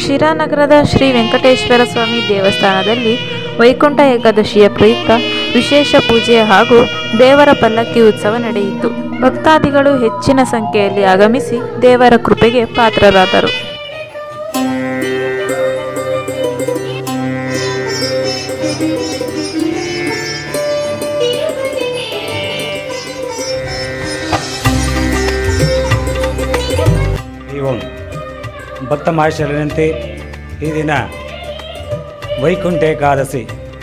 ಶಿರಾನಗರದ ಶ್ರೀ ವೆಂಕಟೇಶ್ವರ ಸ್ವಾಮಿ ದೇವಸ್ಥಾನದಲ್ಲಿ ವೈಕುಂಠ ಏಕಾದಶಿಯ ಪ್ರಯುಕ್ತ ವಿಶೇಷ ಪೂಜೆ ಹಾಗೂ ದೇವರ ಪಲ್ಲಕ್ಕಿ ಉತ್ಸವ ನಡೆಯಿತು ಭಕ್ತಾದಿಗಳು ಹೆಚ್ಚಿನ ಸಂಖ್ಯೆಯಲ್ಲಿ ಆಗಮಿಸಿ ದೇವರ ಕೃಪೆಗೆ ಪಾತ್ರರಾದರು ಈ ಓಂ ಭಕ್ತ ಮಹಾಶಯರಂತೆ ಈ ದಿನ ವೈಕುಂಠ ಏಕಾದಶಿ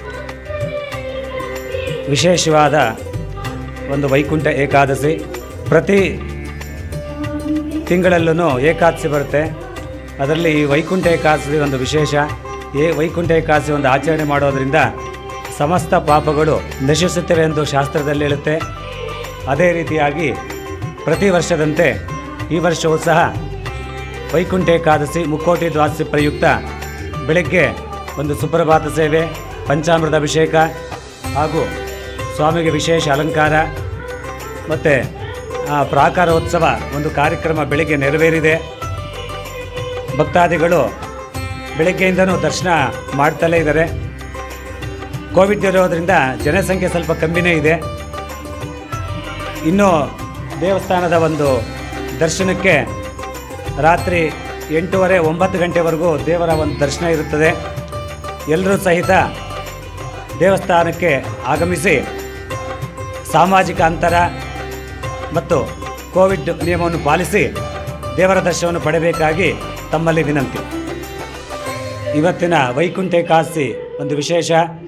ವಿಶೇಷವಾದ ಒಂದು ವೈಕುಂಠ ಏಕಾದಶಿ ಪ್ರತಿ ತಿಂಗಳಲ್ಲೂ ಏಕಾದಶಿ ಬರುತ್ತೆ ಅದರಲ್ಲಿ ಈ ವೈಕುಂಠ ಏಕಾದಶಿ ಒಂದು ವಿಶೇಷ ಏ ವೈಕುಂಠ ಏಕಾದಶಿ ಒಂದು ಆಚರಣೆ ಮಾಡೋದರಿಂದ ಸಮಸ್ತ ಪಾಪಗಳು ನಶಿಸುತ್ತವೆ ಎಂದು ಶಾಸ್ತ್ರದಲ್ಲಿ ಹೇಳುತ್ತೆ ಅದೇ ರೀತಿಯಾಗಿ ಪ್ರತಿ ವರ್ಷದಂತೆ ಈ ವರ್ಷವೂ ಸಹ ವೈಕುಂಠ ಏಕಾದಶಿ ಮುಕ್ಕೋಟಿ ದ್ವಾದಶಿ ಪ್ರಯುಕ್ತ ಬೆಳಗ್ಗೆ ಒಂದು ಸುಪ್ರಭಾತ ಸೇವೆ ಪಂಚಾಮೃತ ಅಭಿಷೇಕ ಹಾಗೂ ಸ್ವಾಮಿಗೆ ವಿಶೇಷ ಅಲಂಕಾರ ಮತ್ತು ಪ್ರಾಕಾರೋತ್ಸವ ಒಂದು ಕಾರ್ಯಕ್ರಮ ಬೆಳಗ್ಗೆ ನೆರವೇರಿದೆ ಭಕ್ತಾದಿಗಳು ಬೆಳಗ್ಗೆಯಿಂದನೂ ದರ್ಶನ ಮಾಡ್ತಲೇ ಇದ್ದಾರೆ ಕೋವಿಡ್ ಇರೋದರಿಂದ ಜನಸಂಖ್ಯೆ ಸ್ವಲ್ಪ ಕಮ್ಮಿನೇ ಇದೆ ಇನ್ನು ದೇವಸ್ಥಾನದ ಒಂದು ದರ್ಶನಕ್ಕೆ ರಾತ್ರಿ ಎಂಟೂವರೆ ಒಂಬತ್ತು ಗಂಟೆವರೆಗೂ ದೇವರ ಒಂದು ದರ್ಶನ ಇರುತ್ತದೆ ಎಲ್ಲರೂ ಸಹಿತ ದೇವಸ್ಥಾನಕ್ಕೆ ಆಗಮಿಸಿ ಸಾಮಾಜಿಕ ಅಂತರ ಮತ್ತು ಕೋವಿಡ್ ನಿಯಮವನ್ನು ಪಾಲಿಸಿ ದೇವರ ದರ್ಶನವನ್ನು ಪಡೆಯಬೇಕಾಗಿ ತಮ್ಮಲ್ಲಿ ವಿನಂತಿ ಇವತ್ತಿನ ವೈಕುಂಠ ಏಕಾದಶಿ ಒಂದು ವಿಶೇಷ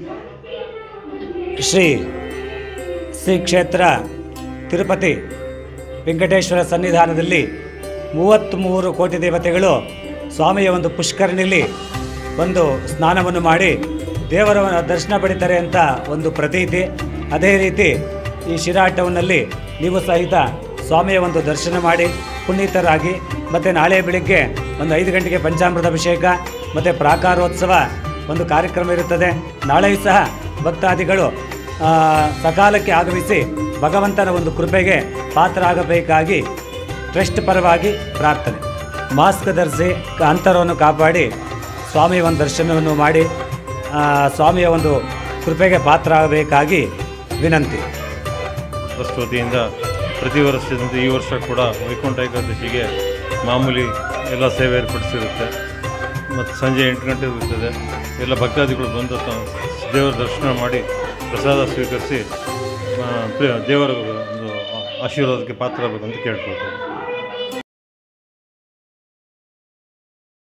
ಶ್ರೀ ಶ್ರೀ ಕ್ಷೇತ್ರ ತಿರುಪತಿ ವೆಂಕಟೇಶ್ವರ ಸನ್ನಿಧಾನದಲ್ಲಿ ಮೂವತ್ತ್ಮೂರು ಕೋಟಿ ದೇವತೆಗಳು ಸ್ವಾಮಿಯ ಒಂದು ಪುಷ್ಕರಣಿಲಿ ಒಂದು ಸ್ನಾನವನ್ನು ಮಾಡಿ ದೇವರ ದರ್ಶನ ಪಡಿತಾರೆ ಅಂತ ಒಂದು ಪ್ರತೀತಿ ಅದೇ ರೀತಿ ಈ ಶಿರಾ ಟೌನ್ನಲ್ಲಿ ನೀವು ಸಹಿತ ಸ್ವಾಮಿಯ ಒಂದು ದರ್ಶನ ಮಾಡಿ ಪುನೀತರಾಗಿ ಮತ್ತು ನಾಳೆ ಬೆಳಿಗ್ಗೆ ಒಂದು ಐದು ಗಂಟೆಗೆ ಪಂಚಾಮೃತ ಅಭಿಷೇಕ ಮತ್ತು ಪ್ರಾಕಾರೋತ್ಸವ ಒಂದು ಕಾರ್ಯಕ್ರಮ ಇರುತ್ತದೆ ನಾಳೆಯೂ ಸಹ ಭಕ್ತಾದಿಗಳು ಆ, ಸಕಾಲಕ್ಕೆ ಆಗಮಿಸಿ ಭಗವಂತನ ಒಂದು ಕೃಪೆಗೆ ಪಾತ್ರ ಆಗಬೇಕಾಗಿ ಟ್ರಸ್ಟ್ ಪರವಾಗಿ ಪ್ರಾರ್ಥನೆ ಮಾಸ್ಕ್ ಧರಿಸಿ ಕ- ಅಂತರವನ್ನು ಕಾಪಾಡಿ ಸ್ವಾಮಿಯ ಒಂದು ದರ್ಶನವನ್ನು ಮಾಡಿ ಆ, ಸ್ವಾಮಿಯ ಒಂದು ಕೃಪೆಗೆ ಪಾತ್ರ ಆಗಬೇಕಾಗಿ ವಿನಂತಿ ಟ್ರಸ್ಟ್ ವತಿಯಿಂದ ಪ್ರತಿ ವರ್ಷದಂತೆ ಈ ವರ್ಷ ಕೂಡ ವೈಕುಂಠ ಏಕಾದಶಿಗೆ ಮಾಮೂಲಿ ಎಲ್ಲ ಸೇವೆ ಏರ್ಪಡಿಸಿರುತ್ತೆ ಮತ್ತು ಸಂಜೆ ಎಂಟು ಗಂಟೆಗೆ ಇರ್ತದೆ ಎಲ್ಲ ಭಕ್ತಾದಿಗಳು ಬಂದು ತ- ದೇವರ ದರ್ಶನ ಮಾಡಿ ಪ್ರಸಾದ ಸ್ವೀಕರಿಸಿ ಆ, ಪ್ರಿಯ- ದೇವರ ಒಂದು ಆಶೀರ್ವಾದಕ್ಕೆ ಪಾತ್ರ ಆಗಬೇಕಂತ ಕೇಳ್ಕೊಳ್ತಾರೆ